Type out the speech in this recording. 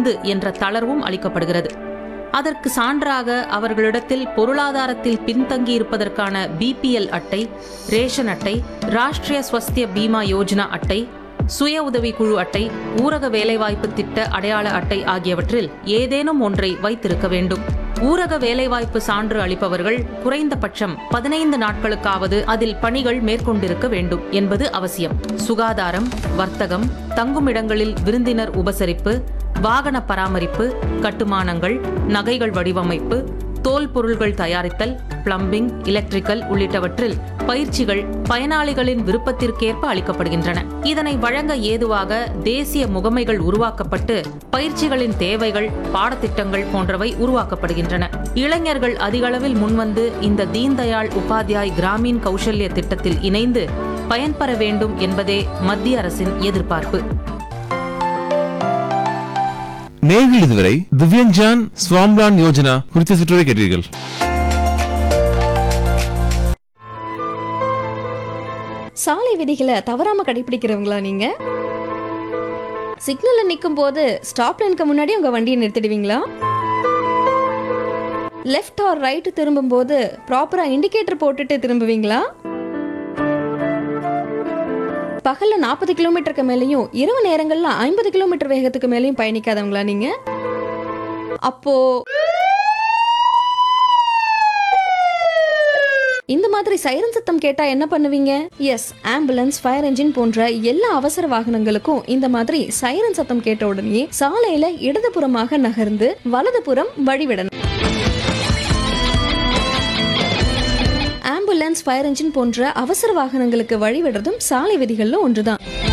ஐந்து என்ற தளர்வும் அளிக்கப்படுகிறது அதற்கு சான்றாக அவர்களிடத்தில் பொருளாதாரத்தில் பின்தங்கியிருப்பதற்கான பிபிஎல் அட்டை ரேஷன் அட்டை ராஷ்டிரிய ஸ்வஸ்திய பீமா யோஜனா அட்டை சுய உதவிக்குழு அட்டை ஊரக வேலைவாய்ப்பு திட்ட அடையாள அட்டை ஆகியவற்றில் ஏதேனும் ஒன்றை வைத்திருக்க வேண்டும் ஊரக வேலைவாய்ப்பு சான்று அளிப்பவர்கள் குறைந்தபட்சம் பதினைந்து நாட்களுக்காவது அதில் பணிகள் மேற்கொண்டிருக்க வேண்டும் என்பது அவசியம் சுகாதாரம் வர்த்தகம் தங்குமிடங்களில் விருந்தினர் உபசரிப்பு வாகன பராமரிப்பு கட்டுமானங்கள் நகைகள் வடிவமைப்பு தோல் பொருள்கள் தயாரித்தல் பிளம்பிங் எலக்ட்ரிக்கல் உள்ளிட்டவற்றில் பயிற்சிகள் பயனாளிகளின் விருப்பத்திற்கேற்ப அளிக்கப்படுகின்றன இதனை வழங்க ஏதுவாக தேசிய முகமைகள் உருவாக்கப்பட்டு பயிற்சிகளின் தேவைகள் பாடத்திட்டங்கள் போன்றவை உருவாக்கப்படுகின்றன இளைஞர்கள் அதிகளவில் முன்வந்து இந்த தீன்தயாள் உபாத்யாய் கிராமீன் கௌசல்ய திட்டத்தில் இணைந்து பயன்பெற வேண்டும் என்பதே மத்திய அரசின் எதிர்பார்ப்பு நேர்கள் இதுவரை திவ்யங்ஜான் ஸ்வாம்லான் யோஜனா குறித்த சுற்றுரை கேட்டீர்கள் சாலை விதிகளை தவறாம கடைபிடிக்கிறவங்களா நீங்க சிக்னல்ல நிற்கும் போது ஸ்டாப் லைனுக்கு முன்னாடி உங்க வண்டியை நிறுத்திடுவீங்களா லெஃப்ட் ஆர் ரைட் திரும்பும் போது ப்ராப்பரா இண்டிகேட்டர் போட்டுட்டு திரும்புவீங்களா பகல்ல நாற்பது கிலோமீட்டருக்கு மேலேயும் இரவு நேரங்கள்ல ஐம்பது கிலோமீட்டர் வேகத்துக்கு மேலேயும் பயணிக்காதவங்களா நீங்க அப்போ இந்த மாதிரி சைரன் சத்தம் கேட்டா என்ன பண்ணுவீங்க எஸ் ஆம்புலன்ஸ் ஃபயர் என்ஜின் போன்ற எல்லா அவசர வாகனங்களுக்கும் இந்த மாதிரி சைரன் சத்தம் கேட்ட உடனே சாலையில இடதுபுறமாக நகர்ந்து வலதுபுறம் வழிவிடணும் ஆம்புலன்ஸ் ஃபயர் என்ஜின் போன்ற அவசர வாகனங்களுக்கு வழிவிடுறதும் சாலை விதிகள்ல ஒன்றுதான்